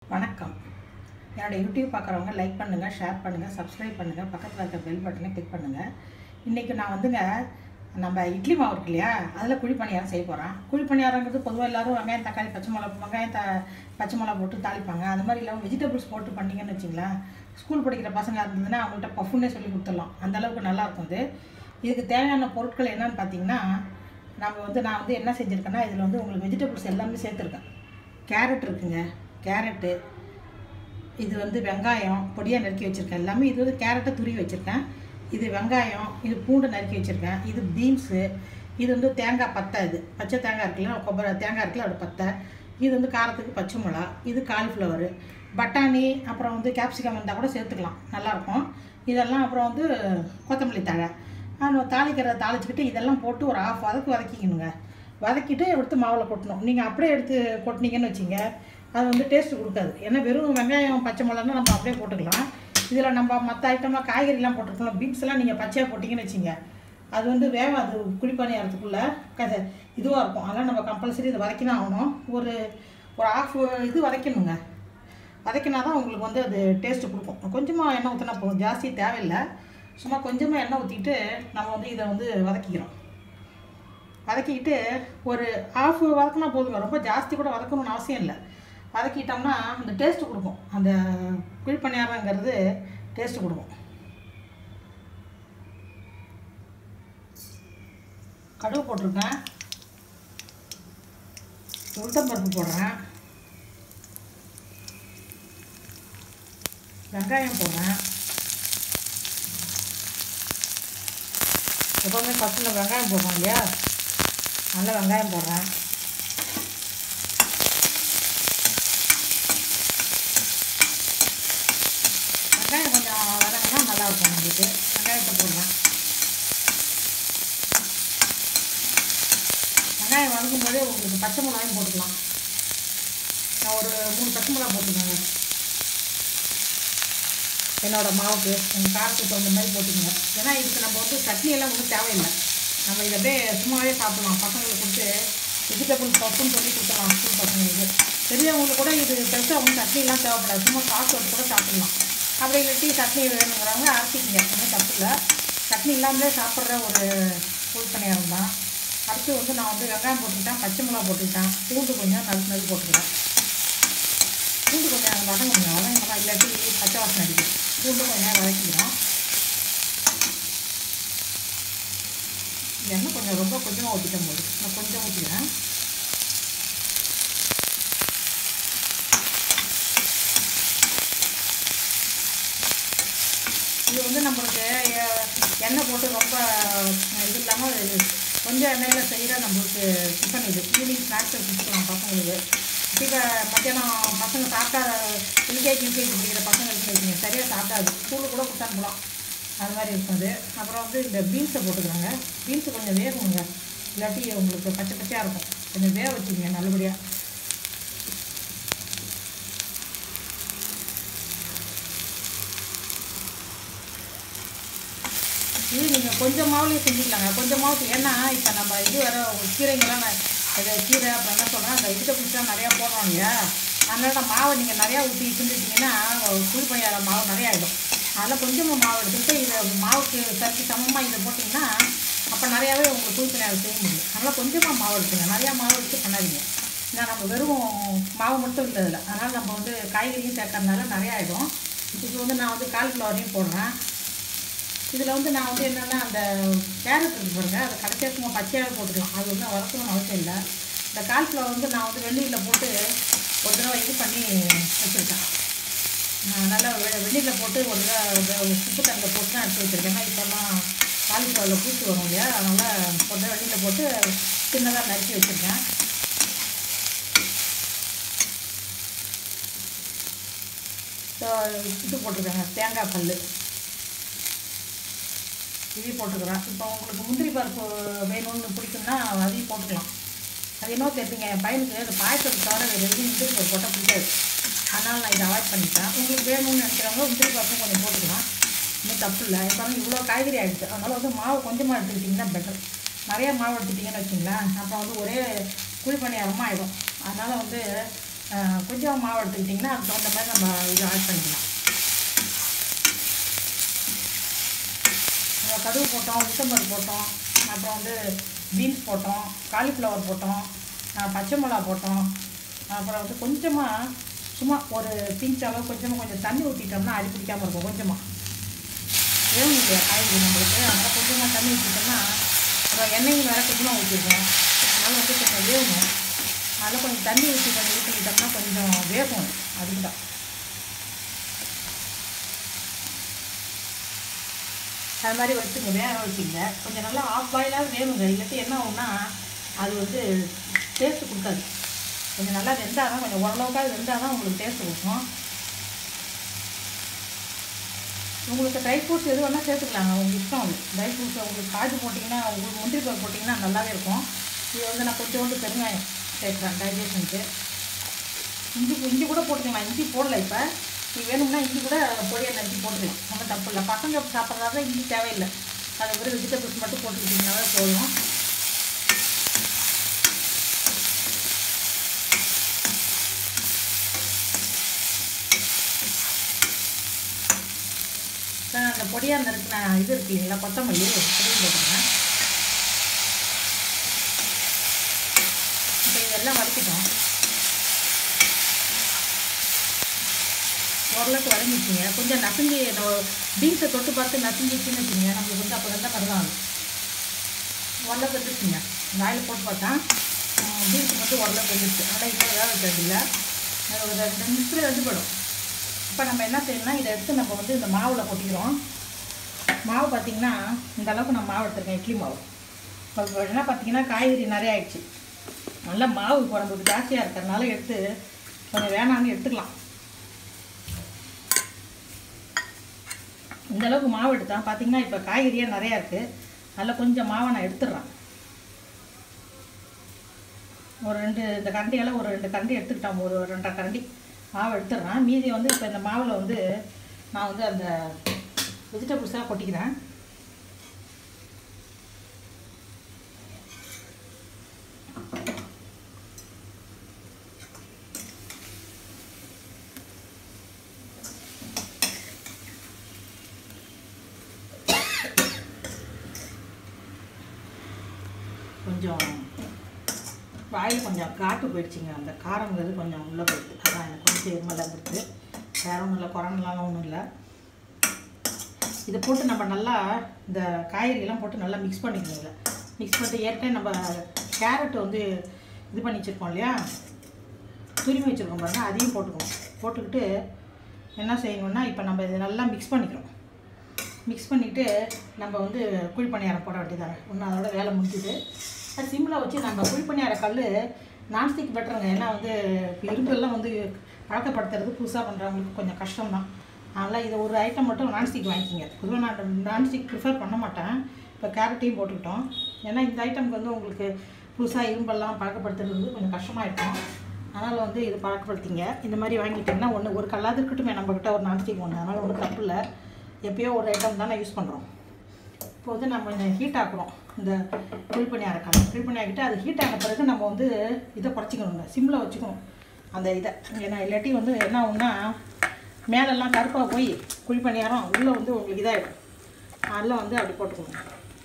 வணக்கம் என்னோடய யூடியூப் பார்க்குறவங்க லைக் பண்ணுங்கள் ஷேர் பண்ணுங்கள் சப்ஸ்கிரைப் பண்ணுங்கள் பக்கத்தில் இருக்க பெல் பட்டனை கிளிக் பண்ணுங்கள் இன்றைக்கி நான் வந்துங்க நம்ம இட்லி மாவு இருக்கு இல்லையா அதில் குழி பணியாரம் செய்ய போகிறேன் குழி பணியாரங்கிறது பொதுவாக எல்லாரும் வெங்காயம் தக்காளி பச்சை மிளகா வெங்காயம் த பச்சை மிளகா போட்டு தாளிப்பாங்க அது மாதிரி இல்லாமல் வெஜிடபிள்ஸ் போட்டு பண்ணிங்கன்னு வச்சிங்களேன் ஸ்கூல் படிக்கிற பசங்க இருந்ததுன்னா அவங்கள்ட்ட பஃபுன்னே சொல்லி கொடுத்துடலாம் அந்த அளவுக்கு நல்லா இருக்கும் இது இதுக்கு தேவையான பொருட்கள் என்னன்னு பார்த்தீங்கன்னா நம்ம வந்து நான் வந்து என்ன செஞ்சுருக்கேன்னா இதில் வந்து உங்களுக்கு வெஜிடபிள்ஸ் எல்லாமே சேர்த்துருக்கேன் கேரட் இருக்குங்க கேரட்டு இது வந்து வெங்காயம் பொடியாக நறுக்கி வச்சுருக்கேன் எல்லாமே இது வந்து கேரட்டை துருவி வச்சுருக்கேன் இது வெங்காயம் இது பூண்டு நறுக்கி வச்சுருக்கேன் இது பீன்ஸு இது வந்து தேங்காய் பத்தை இது பச்சை தேங்காய் இருக்குல்ல கொಬ್ಬரி தேங்காய் இருக்குல்ல அதோட பத்தை இது வந்து காரத்துக்கு பச்சை மிளகா இது காலிஃப்ளவரு பட்டாணி அப்புறம் வந்து கேப்சிகம் இருந்தால் கூட சேர்த்துக்கலாம் நல்லாயிருக்கும் இதெல்லாம் அப்புறம் வந்து கொத்தமல்லி தழை நம்ம தாளிக்கிறத தாளிச்சுக்கிட்டு இதெல்லாம் போட்டு ஒரு ஆஃப் வதக்கு வதக்கிக்கணுங்க வதக்கிட்டு எடுத்து மாவில் கொட்டணும் நீங்கள் அப்படியே எடுத்து கொட்டினீங்கன்னு வச்சிங்க அது வந்து டேஸ்ட்டு கொடுக்காது ஏன்னா வெறும் வெங்காயம் பச்சை மிளகானா நம்ம அப்படியே போட்டுக்கலாம் இதில் நம்ம மற்ற ஐட்டம்லாம் காய்கறிலாம் போட்டிருக்கோம் பீன்ஸ் எல்லாம் நீங்கள் பச்சையாக போட்டிங்கன்னு வச்சிங்க அது வந்து வேகாது குழிப்பணியாரத்துக்குள்ளே கதை இதுவாக இருக்கும் அதனால் நம்ம கம்பல்சரி இதை வதக்கினா ஆகணும் ஒரு ஒரு ஆஃப் இது வதக்கணுங்க வதக்கினா தான் உங்களுக்கு வந்து அது டேஸ்ட்டு கொடுக்கும் கொஞ்சமாக எண்ணெய் ஊற்றினா போதும் ஜாஸ்தி தேவையில்லை சும்மா கொஞ்சமாக எண்ணெய் ஊற்றிட்டு நம்ம வந்து இதை வந்து வதக்கிக்கிறோம் வதக்கிக்கிட்டு ஒரு ஆஃப் வதக்கினா போதுங்க ரொம்ப ஜாஸ்தி கூட வதக்கணும்னு அவசியம் இல்லை வதக்கிட்டோம்னா அந்த டேஸ்ட்டு கொடுக்கும் அந்த குழிப்பணியாரங்கிறது டேஸ்ட்டு கொடுக்கும் கடுகு போட்டிருக்கேன் உளுத்தம்பருப்பு போடுறேன் வெங்காயம் போடுறேன் எப்போவுமே ஃபஸ்ட்டில் வெங்காயம் போடுறோம் இல்லையா நல்ல வெங்காயம் போடுறேன் வெங்காயம் கொஞ்சம் வதங்கினா நல்லாயிருக்கும் நம்மளுக்கு வெங்காயத்தை போடுறேன் வெங்காயம் வதக்கும் போதே உங்களுக்கு பச்சை மிளகாயும் போட்டுக்கலாம் நான் ஒரு மூணு பச்சை மிளகா போட்டுக்கோங்க என்னோட மாவுக்கு உங்கள் காரத்துக்கு தகுந்த மாதிரி போட்டுக்கோங்க ஏன்னா இதுக்கு நம்ம வந்து சட்னி எல்லாம் ஒன்றும் தேவையில்லை நம்ம இதை அப்படியே சும்மாவே சாப்பிடலாம் பசங்களுக்கு கொடுத்து வெஜிடபிள் பப்புன்னு சொல்லி கொடுத்துடலாம் ஸ்கூல் பசங்களுக்கு பெரியவங்களுக்கு கூட இது பெருசாக ஒன்றும் சட்னிலாம் தேவைப்படாது சும்மா சாஸ் வச்சு கூட சாப்பிடலாம் அப்படி இல்லாட்டி சட்னி வேணுங்கிறவங்க அரைச்சிக்கங்க ஒன்றும் தப்பு இல்லை சட்னி இல்லாமலே சாப்பிட்ற ஒரு புல் பணியாரம் தான் அடுத்து வந்து நான் வந்து வெங்காயம் போட்டுக்கிட்டேன் பச்சை மிளகா போட்டுக்கிட்டேன் பூண்டு கொஞ்சம் நறுக்கு நறுக்கு போட்டுக்கிறேன் பூண்டு கொஞ்சம் நேரம் வதங்குங்க வதங்கினா இல்லாட்டி பச்சை வாசனை அடிக்கும் பூண்டு கொஞ்சம் நேரம் வதக்கிக்கிறோம் எண்ணெய் கொஞ்சம் ரொம்ப கொஞ்சமாக ஊற்றிக்க போது நான் கொஞ்சம் ஊற்றிக்கிறேன் இது வந்து நம்மளுக்கு எ- எண்ணெய் போட்டு ரொம்ப இது இல்லாமல் கொஞ்சம் எண்ணெயில் செய்கிற நம்மளுக்கு டிஃபன் இது ஈவினிங் ஸ்நாக்ஸ் கொடுத்துக்கலாம் பசங்களுக்கு இப்போ மத்தியானம் பசங்க சாப்பிட்டா எல்கேஜி யூகேஜி படிக்கிற பசங்களுக்கு வச்சுங்க சரியாக சாப்பிட்டாது ஸ்கூலுக்கு கூட கொடுத்து அனுப்பலாம் அது மாதிரி இருக்கும் அது அப்புறம் வந்து இந்த பீன்ஸை போட்டுக்கிறாங்க பீன்ஸு கொஞ்சம் வேகணுங்க இல்லாட்டி உங்களுக்கு பச்சை பச்சையாக இருக்கும் கொஞ்சம் வேக வச்சுங்க நல்லபடியாக இது நீங்கள் கொஞ்சம் மாவுலேயே செஞ்சுக்கலாங்க கொஞ்சம் மாவு ஏன்னா இப்போ நம்ம இது வர கீரைங்கெல்லாம் நான் இது கீரை அப்புறம் என்ன சொல்கிறேன் அந்த வெஜிடபிள்ஸ்லாம் நிறையா போடுறோம் இல்லையா அதனால மாவை நீங்கள் நிறையா ஊற்றி செஞ்சுட்டிங்கன்னா குழி பணியார மாவு நிறையா ஆகிடும் அதில் கொஞ்சமாக மாவு எடுத்துக்கிட்டு இதை மாவுக்கு சரிக்கு சமமாக இதை போட்டிங்கன்னா அப்போ நிறையாவே உங்களுக்கு குழி பணியாரம் செய்ய முடியும் அதனால் கொஞ்சமாக மாவு எடுத்துங்க நிறையா மாவு எடுத்து பண்ணாதீங்க ஏன்னா நம்ம வெறும் மாவு மட்டும் இல்லை இதில் அதனால் நம்ம வந்து காய்கறியும் சேர்க்கறதுனால நிறையா ஆகிடும் இதுக்கு வந்து நான் வந்து காலிஃப்ளவரையும் போடுறேன் இதில் வந்து நான் வந்து என்னென்னா அந்த கேரட் இருக்கு பாருங்க அதை கடைசியாக சும்மா பச்சையாக போட்டுக்கலாம் அது ஒன்றும் வளர்க்கணும்னு அவசியம் இல்லை இந்த கால்ஃப்ளவர் வந்து நான் வந்து வெந்நீரில் போட்டு ஒரு தடவை இது பண்ணி வச்சுருக்கேன் நான் நல்லா வெ- வெந்நீரில் போட்டு ஒரு தடவை உப்பு தண்ணியில் போட்டு தான் எடுத்து வச்சுருக்கேன் ஏன்னா இப்போல்லாம் காலிஃப்ளவரில் பூச்சி வரும் இல்லையா அதனால் ஒரு தடவை வெந்நீரில் போட்டு சின்னதாக நறுக்கி வச்சுருக்கேன் ஸோ இது போட்டிருக்கேங்க தேங்காய் பல் இதையும் போட்டுக்கிறேன் இப்போ உங்களுக்கு முந்திரி பருப்பு வேணும்னு பிடிக்கும்னா அதையும் போட்டுக்கலாம் அது என்ன தெரிஞ்சுங்க என் பையனுக்கு அந்த பாயசத்துக்கு தவிர வேறு எதுவும் முந்திரி பருப்பு போட்டால் பிடிக்காது அதனால் நான் இதை அவாய்ட் பண்ணிட்டேன் உங்களுக்கு வேணும்னு நினைக்கிறவங்க முந்திரி பருப்பும் கொஞ்சம் போட்டுக்கலாம் இன்னும் தப்பு இல்லை இப்போ வந்து இவ்வளோ காய்கறி ஆகிடுச்சு அதனால் வந்து மாவு கொஞ்சமாக எடுத்துக்கிட்டிங்கன்னா பெட்டர் நிறைய மாவு எடுத்துட்டிங்கன்னு வச்சுங்களேன் அப்புறம் வந்து ஒரே குழி பணியாரமாக ஆகிடும் அதனால் வந்து ஆஹ், கொஞ்சம் மாவு எடுத்துக்கிட்டிங்கன்னா அதுக்கு தகுந்த மாதிரி நம்ம இது ஆட் பண்ணிக்கலாம் நம்ம கடுகு போட்டோம் உளுத்தம்பருப்பு போட்டோம் அப்புறம் வந்து பீன்ஸ் போட்டோம் காலிஃப்ளவர் போட்டோம் ஆஹ், பச்சை மிளகா போட்டோம் அப்புறம் வந்து கொஞ்சமாக சும்மா ஒரு பிஞ்ச் அளவு கொஞ்சமாக கொஞ்சம் தண்ணி ஊற்றிட்டோம்னா அடி பிடிக்காமல் இருக்கும் கொஞ்சமாக வேணும் இல்லையா காய்கறி நம்மளுக்கு அதனால் கொஞ்சமாக தண்ணி ஊற்றிட்டோம்னா அப்புறம் எண்ணெயும் வேறு கொஞ்சமாக ஊற்றிருக்கோம் அதனால் வந்து கொஞ்சம் வேகணும் அதனால் கொஞ்சம் தண்ணி ஊற்றி கொஞ்சம் இது பண்ணிட்டோம்னா கொஞ்சம் வேகும் அதுக்கு தான் அது மாதிரி வச்சுங்க வேக வச்சுங்க கொஞ்சம் நல்லா ஆஃப் பாயிலாக வேணுங்க இல்லாட்டி என்ன ஆகும்னா அது வந்து டேஸ்ட்டு கொடுக்காது கொஞ்சம் நல்லா வெந்தால் தான் கொஞ்சம் ஓரளவுக்காக வெந்தால் தான் உங்களுக்கு டேஸ்ட்டு கொடுக்கும் உங்களுக்கு ட்ரை ஃப்ரூட்ஸ் எது வேணால் சேர்த்துக்கலாங்க உங்களுக்கு இஷ்டம் அது ட்ரை ஃப்ரூட்ஸ் உங்களுக்கு காஜு போட்டிங்கன்னா உங்களுக்கு முந்திரி பருப்பு போட்டிங்கன்னா நல்லாவே இருக்கும் இது வந்து நான் கொஞ்சோண்டு பெருங்காயம் சேர்க்குறேன் டைஜஷனுக்கு இஞ்சி இஞ்சி கூட போட்டுக்கலாம் இஞ்சி போடல இப்போ நீ வேணும்னா இஞ்சி கூட பொடியை நஞ்சு போட்டுக்கலாம் ஒன்றும் தப்பு இல்லை பசங்க சாப்பிட்றதா இஞ்சி தேவையில்லை அது வெறும் வெஜிடபிள்ஸ் மட்டும் போட்டுக்கிட்டிங்கனாவே போதும் அஹ் அந்த பொடியாக நறுக்கின இது இருக்கு இல்லைங்களா கொத்தமல்லி பொடியும் போட்டுருங்க இப்போ இதெல்லாம் வதக்கிட்டோம் ஓரளவுக்கு வதங்கிச்சிங்க கொஞ்சம் நசுங்கி பீன்ஸை தொட்டு பார்த்து நசுங்கிச்சுன்னு வச்சுங்க நம்மளுக்கு வந்து அப்போ தான் கருதாகும் ஓரளவுக்கு வந்துருச்சுங்க வாயில் போட்டு பார்த்தா பீன்ஸ் மட்டும் ஓரளவுக்கு வந்துருச்சு ஆனால் இப்போ வேக வைக்கிறது இல்லை அது ஒரு ரெண்டு நிமிஷத்தில் வெந்து போயிடும் இப்போ நம்ம என்ன செய்யணும்னா இதை எடுத்து நம்ம வந்து இந்த மாவில் கொட்டிக்கிறோம் மாவு பார்த்திங்கன்னா இந்த அளவுக்கு நான் மாவு எடுத்துருக்கேன் இட்லி மாவு இப்போ என்ன பார்த்தீங்கன்னா காய்கறி நிறைய ஆயிடுச்சு நல்லா மாவு குழம்புக்கு ஜாஸ்தியாக இருக்கிறதுனால எடுத்து கொஞ்சம் வேணான்னு எடுத்துக்கலாம் இந்த அளவுக்கு மாவு எடுத்தேன் பார்த்தீங்கன்னா இப்போ காய்கறியாக நிறையா இருக்குது அதில் கொஞ்சம் மாவை நான் எடுத்துடுறேன் ஒரு ரெண்டு இந்த கரண்டியால் ஒரு ரெண்டு கரண்டி எடுத்துக்கிட்டேன் ஒரு ரெண்டரை கரண்டி மாவு எடுத்துடுறேன் மீதி வந்து இப்போ இந்த மாவில் வந்து நான் வந்து அந்த வெஜிடபிள்ஸ்லாம் கொட்டிக்கிறேன் கொஞ்சம் வாயில் கொஞ்சம் காட்டு போயிடுச்சுங்க அந்த காரங்கிறது கொஞ்சம் உள்ளே போயிடுது அதான் எனக்கு கொஞ்சம் இருமலாக இருக்குது வேற ஒன்றும் இல்லை கொரோனாலாம் ஒன்றும் இல்லை இதை போட்டு நம்ம நல்லா இந்த காய்கறியெல்லாம் போட்டு நல்லா மிக்ஸ் பண்ணிக்கணும் இதில் மிக்ஸ் பண்ணிட்டு ஏற்கனவே நம்ம கேரட் வந்து இது பண்ணி வச்சுருக்கோம் இல்லையா துருவி வச்சுருக்கோம் பாருங்க அதையும் போட்டுக்கணும் போட்டுக்கிட்டு என்ன செய்யணும்னா இப்போ நம்ம இதை நல்லா மிக்ஸ் பண்ணிக்கிறோம் மிக்ஸ் பண்ணிவிட்டு நம்ம வந்து குழி பணியாரம் போட வேண்டியதாங்க ஒன்று அதோட வேலை முடிஞ்சுது அது சிம்மில் வச்சு நம்ம குழி பணியார கல் நான்ஸ்டிக் பெட்டருங்க ஏன்னா வந்து இப்போ இரும்பெல்லாம் வந்து பழக்கப்படுத்துறது புதுசாக பண்ணுறவங்களுக்கு கொஞ்சம் கஷ்டம் தான் அதனால் இதை ஒரு ஐட்டம் மட்டும் நான்ஸ்டிக் வாங்கிக்கிங்க பொதுவாக நான் நான்ஸ்டிக் ப்ரிஃபர் பண்ண மாட்டேன் இப்போ கேரட்டையும் போட்டுக்கிட்டோம் ஏன்னா இந்த ஐட்டம்க்கு வந்து உங்களுக்கு புதுசாக இரும்பெல்லாம் பழக்கப்படுத்துறது வந்து கொஞ்சம் கஷ்டமாக இருக்கும் அதனால் வந்து இது பழக்கப்படுத்திங்க இந்த மாதிரி வாங்கிட்டிங்கன்னா ஒன்று ஒரு கல்லாவது இருக்கட்டுமே நம்மக்கிட்ட ஒரு நான்ஸ்டிக் ஒன்று அதனால் ஒன்றும் தப்பு இல்லை எப்பயோ ஒரு ஐட்டம் தானே யூஸ் பண்ணுறோம் இப்போ வந்து நம்ம இந்த ஹீட் ஆக்குறோம் இந்த குழி பண்ணி அரைக்காம குழி பண்ணி ஆக்கிட்டு அது ஹீட் ஆன பிறகு நம்ம வந்து இதை குறைச்சிக்கணுங்க சிம்மில் வச்சுக்கணும் அந்த இதை ஏன்னா இல்லாட்டி வந்து என்ன ஆகும்னா மேலெல்லாம் கருப்பாக போய் குழி பணியாரம் உள்ளே வந்து உங்களுக்கு இதாகிடும் அதில் வந்து அப்படி போட்டுக்கணும்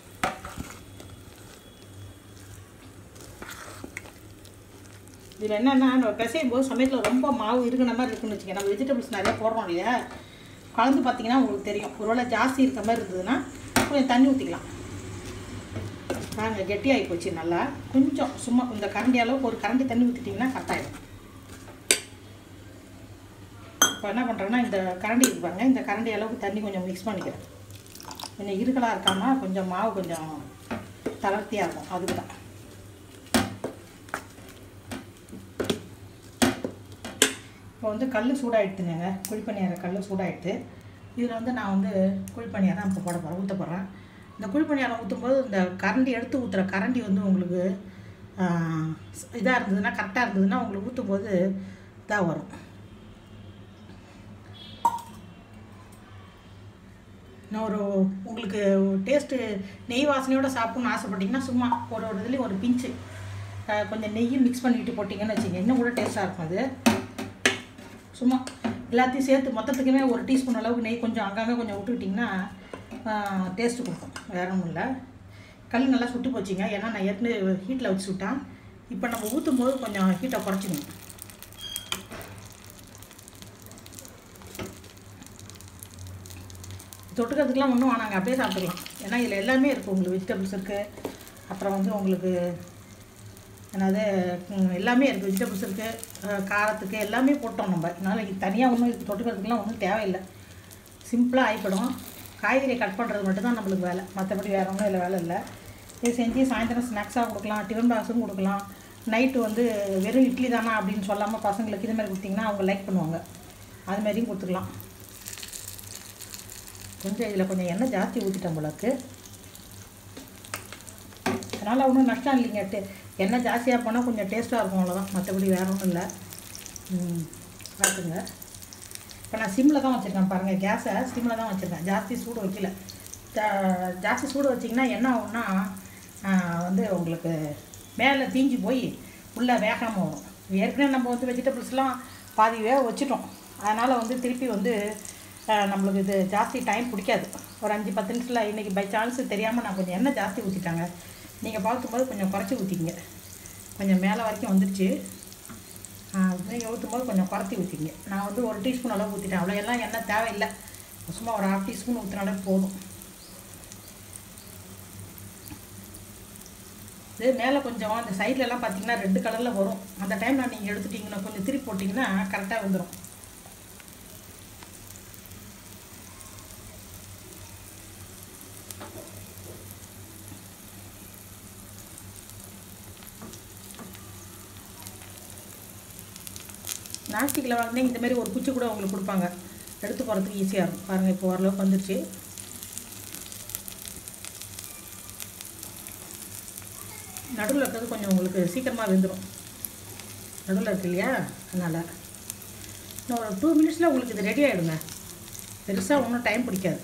இதில் என்னென்னா நம்ம பிசையும் போது சமயத்தில் ரொம்ப மாவு இருக்கிற மாதிரி இருக்குன்னு வச்சுக்கோங்க நம்ம வெஜிடபிள்ஸ் நிறையா போடுறோம் இல்லையா கலந்து பார்த்தீங்கன்னா உங்களுக்கு தெரியும் ஒருவேளை ஜாஸ்தி இருக்க மாதிரி இருந்ததுன்னா கொஞ்சம் தண்ணி ஊற்றிக்கலாம் நாங்கள் கெட்டியாகி போச்சு நல்லா கொஞ்சம் சும்மா இந்த கரண்டி அளவுக்கு ஒரு கரண்டி தண்ணி ஊற்றிட்டிங்கன்னா கரெக்டாகிடும் இப்போ என்ன பண்ணுறேன்னா இந்த கரண்டி இருக்கு பாருங்க இந்த கரண்டி அளவுக்கு தண்ணி கொஞ்சம் மிக்ஸ் பண்ணிக்கிறேன் கொஞ்சம் இருக்கலாக இருக்காமல் கொஞ்சம் மாவு கொஞ்சம் தளர்த்தியாக இருக்கும் அதுக்கு தான் இப்போ வந்து கல் சூடாகிடுதுங்க குழிப்பணியார கல் சூடாகிடுது இதில் வந்து நான் வந்து குழிப்பணியாரம் இப்போ போட போகிறேன் ஊற்ற போகிறேன் இந்த குழிப்பணியாரம் ஊற்றும்போது இந்த கரண்டி எடுத்து ஊற்றுற கரண்டி வந்து உங்களுக்கு இதாக இருந்ததுன்னா கரெக்டாக இருந்ததுன்னா உங்களுக்கு ஊற்றும் போது இதாக வரும் இன்னும் ஒரு உங்களுக்கு டேஸ்ட்டு நெய் வாசனையோட சாப்பிட்ணுன்னு ஆசைப்பட்டீங்கன்னா சும்மா ஒரு ஒரு இதுலேயும் ஒரு பிஞ்சு அஹ், கொஞ்சம் நெய்யும் மிக்ஸ் பண்ணிட்டு போட்டிங்கன்னு வச்சுங்க இன்னும் கூட டேஸ்ட்டாக இருக்கும் அது சும்மா எல்லாத்தையும் சேர்த்து மொத்தத்துக்குமே ஒரு டீஸ்பூன் அளவுக்கு நெய் கொஞ்சம் அங்கங்கே கொஞ்சம் விட்டுக்கிட்டிங்கன்னா டேஸ்ட்டு கொடுக்கும் வேற ஒன்றும் இல்லை கல் நல்லா சுட்டு போச்சுங்க ஏன்னா நான் ஏற்கனவே ஹீட்டில் வச்சு சுட்டேன் இப்போ நம்ம ஊற்றும் போது கொஞ்சம் ஹீட்டை குறைச்சிக்கணும் தொட்டுக்கிறதுக்கெலாம் ஒன்றும் வேணாங்க அப்படியே சாப்பிட்டுக்கலாம் ஏன்னா இதில் எல்லாமே இருக்குது உங்களுக்கு வெஜிடபிள்ஸ் இருக்குது அப்புறம் வந்து உங்களுக்கு என்னது ம், எல்லாமே இருக்குது வெஜிடபிள்ஸ் இருக்குது காரத்துக்கு எல்லாமே போட்டோம் நம்ம அதனால் இது தனியாக ஒன்றும் இதுக்கு தொட்டுக்கிறதுக்குலாம் ஒன்றும் தேவையில்லை சிம்பிளாக ஆகிப்படும் காய்கறியை கட் பண்ணுறது மட்டும்தான் நம்மளுக்கு வேலை மற்றபடி வேறு ஒன்றும் இதில் வேலை இல்லை இது செஞ்சு சாயந்தரம் ஸ்நாக்ஸாக கொடுக்கலாம் டிஃபன் பாக்ஸும் கொடுக்கலாம் நைட்டு வந்து வெறும் இட்லி தானா அப்படின்னு சொல்லாமல் பசங்களுக்கு இது மாதிரி கொடுத்தீங்கன்னா அவங்க லைக் பண்ணுவாங்க அது மாதிரியும் கொடுத்துக்கலாம் கொஞ்சம் இதில் கொஞ்சம் எண்ணெய் ஜாஸ்தி ஊற்றிட்டேன் போலக்கு அதனால் ஒன்றும் நஷ்டம் இல்லைங்க டே எண்ணெய் ஜாஸ்தியாக போனால் கொஞ்சம் டேஸ்ட்டாக இருக்கும் அவ்வளோதான் மற்றபடி வேற ஒன்றும் இல்லை ம், பார்த்துங்க இப்போ நான் சிம்மில் தான் வச்சுருக்கேன் பாருங்கள் கேஸை சிம்மில் தான் வச்சுருக்கேன் ஜாஸ்தி சூடு வைக்கல ஜா- ஜாஸ்தி சூடு வச்சிங்கன்னா என்ன ஆகும்னா ஆ, வந்து உங்களுக்கு மேலே தீஞ்சு போய் உள்ளே வேகாமல் வரும் ஏற்கனவே நம்ம வந்து வெஜிடபிள்ஸ்லாம் பாதி வேக வச்சுட்டோம் அதனால் வந்து திருப்பி வந்து ஆ, நம்மளுக்கு இது ஜாஸ்தி டைம் பிடிக்காது ஒரு அஞ்சு பத்து நிமிஷத்தில் இன்றைக்கி பை சான்ஸ் தெரியாமல் நான் கொஞ்சம் எண்ணெய் ஜாஸ்தி ஊற்றிட்டாங்க நீங்கள் பார்க்கும்போது கொஞ்சம் குறைச்சி ஊற்றிங்க கொஞ்சம் மேலே வரைக்கும் வந்துடுச்சு நீங்கள் ஊற்றும் போது கொஞ்சம் குறைச்சி ஊற்றிங்க நான் வந்து ஒரு டீஸ்பூன் அளவு ஊற்றிட்டேன் அவ்வளோ எல்லாம் எண்ணெய் தேவையில்லை சும்மா ஒரு ஹாஃப் டீஸ்பூன் ஊற்றினாலே போதும் இது மேலே கொஞ்சம் அந்த சைடுல எல்லாம் பார்த்தீங்கன்னா ரெட்டு கலரில் வரும் அந்த டைமில் நீங்கள் எடுத்துட்டிங்கன்னா கொஞ்சம் திருப்பி போட்டிங்கன்னா கரெக்டாக வந்துடும் நாஸ்டிக்கில் வாங்கினா இந்த மாதிரி ஒரு குச்சி கூட உங்களுக்கு கொடுப்பாங்க எடுத்து போகிறதுக்கு ஈஸியாக இருக்கும் பாருங்கள் இப்போ ஓரளவுக்கு வந்துருச்சு நடுவில் இருக்கிறது கொஞ்சம் உங்களுக்கு சீக்கிரமாக வெந்துடும் நடுவில் இருக்கு இல்லையா அதனால் இன்னும் ஒரு டூ மினிட்ஸில் உங்களுக்கு இது ரெடி ஆகிடுங்க பெருசாக ஒன்றும் டைம் பிடிக்காது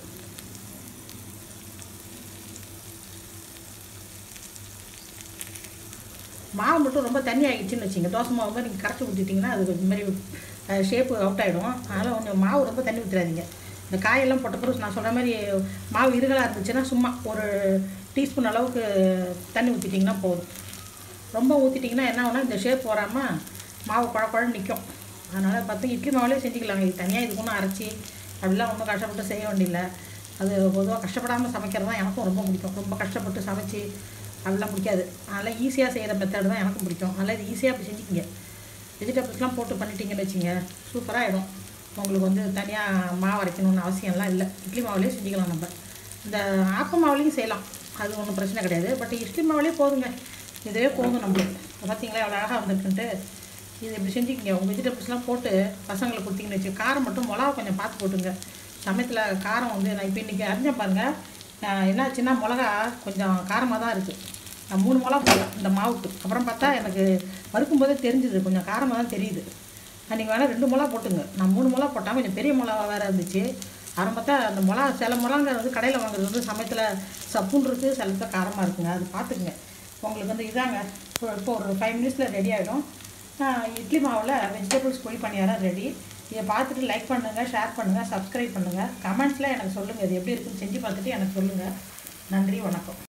மாவு மட்டும் ரொம்ப தண்ணி ஆகிடுச்சின்னு வச்சிங்க தோசை மாவு மாதிரி நீங்கள் கரைச்சி ஊற்றிட்டிங்கன்னா அது இந்த மாதிரி ஷேப்பு அவுட் ஆகிடும் அதனால் கொஞ்சம் மாவு ரொம்ப தண்ணி ஊற்றிடாதீங்க இந்த காயெல்லாம் போட்ட பிறகு நான் சொல்கிற மாதிரி மாவு இருகலாக இருந்துச்சுன்னா சும்மா ஒரு டீஸ்பூன் அளவுக்கு தண்ணி ஊற்றிட்டிங்கன்னா போதும் ரொம்ப ஊற்றிட்டிங்கன்னா என்ன ஆகும்னா இந்த ஷேப் வராமல் மாவு குழ குழன்னு நிற்கும் அதனால் பார்த்து இட்லி மாவுலேயே செஞ்சுக்கலாங்க இது தனியாக இதுக்கு ஒன்றும் அரைச்சி அப்படிலாம் ஒன்றும் கஷ்டப்பட்டு செய்ய வேண்டியதில்லை அது பொதுவாக கஷ்டப்படாமல் சமைக்கிறது தான் எனக்கும் ரொம்ப பிடிக்கும் ரொம்ப கஷ்டப்பட்டு சமைச்சு அப்படிலாம் பிடிக்காது அதனால் ஈஸியாக செய்கிற மெத்தட் தான் எனக்கும் பிடிக்கும் அதனால் இது ஈஸியாக அப்படி செஞ்சுக்கிங்க வெஜிடபிள்ஸ்லாம் போட்டு பண்ணிட்டீங்கன்னு வச்சுங்க சூப்பராக ஆகிடும் உங்களுக்கு வந்து தனியாக மாவு அரைக்கணும்னு அவசியம்லாம் இல்லை இட்லி மாவுலேயே செஞ்சுக்கலாம் நம்ம இந்த ஆப்ப மாவுலேயும் செய்யலாம் அது ஒன்றும் பிரச்சனை கிடையாது பட் இட்லி மாவுலேயே போதுங்க இதுவே போதும் நம்மளுக்கு பார்த்தீங்களா எவ்வளோ அழகாக வந்திருக்குன்ட்டு இது இப்படி செஞ்சுக்கிங்க உங்கள் வெஜிடபிள்ஸ்லாம் போட்டு பசங்களுக்கு கொடுத்தீங்கன்னு வச்சு காரம் மட்டும் மிளகா கொஞ்சம் பார்த்து போட்டுங்க சமயத்தில் காரம் வந்து நான் இப்போ இன்றைக்கி அறிஞ்சேன் பாருங்கள் நான் என்னாச்சுன்னா மிளகா கொஞ்சம் காரமாக தான் இருக்குது நான் மூணு மிளகா போட்டேன் இந்த மாவுக்கு அப்புறம் பார்த்தா எனக்கு வறுக்கும் போதே தெரிஞ்சுது கொஞ்சம் காரமாக தான் தெரியுது நீங்கள் வேணால் ரெண்டு மிளகா போட்டுங்க நான் மூணு மிளகா போட்டேன் கொஞ்சம் பெரிய மிளகா வேறு இருந்துச்சு அப்புறம் பார்த்தா அந்த மிளகா சில மிளகாங்கிறது வந்து கடையில் வாங்குறது வந்து சமயத்தில் சப்புன்னு இருக்குது சில இடத்துல காரமாக இருக்குங்க அது பார்த்துக்குங்க உங்களுக்கு வந்து இதாங்க இப்போ இப்போ ஒரு ஃபைவ் மினிட்ஸில் ரெடி ஆகிடும் இட்லி மாவில் வெஜிடபிள்ஸ் பொடி பணியாரம் ரெடி இதை பார்த்துட்டு லைக் பண்ணுங்கள் ஷேர் பண்ணுங்கள் சப்ஸ்கிரைப் பண்ணுங்கள் கமெண்ட்ஸில் எனக்கு சொல்லுங்கள் இது எப்படி இருக்குன்னு செஞ்சு பார்த்துட்டு எனக்கு சொல்லுங்கள் நன்றி வணக்கம்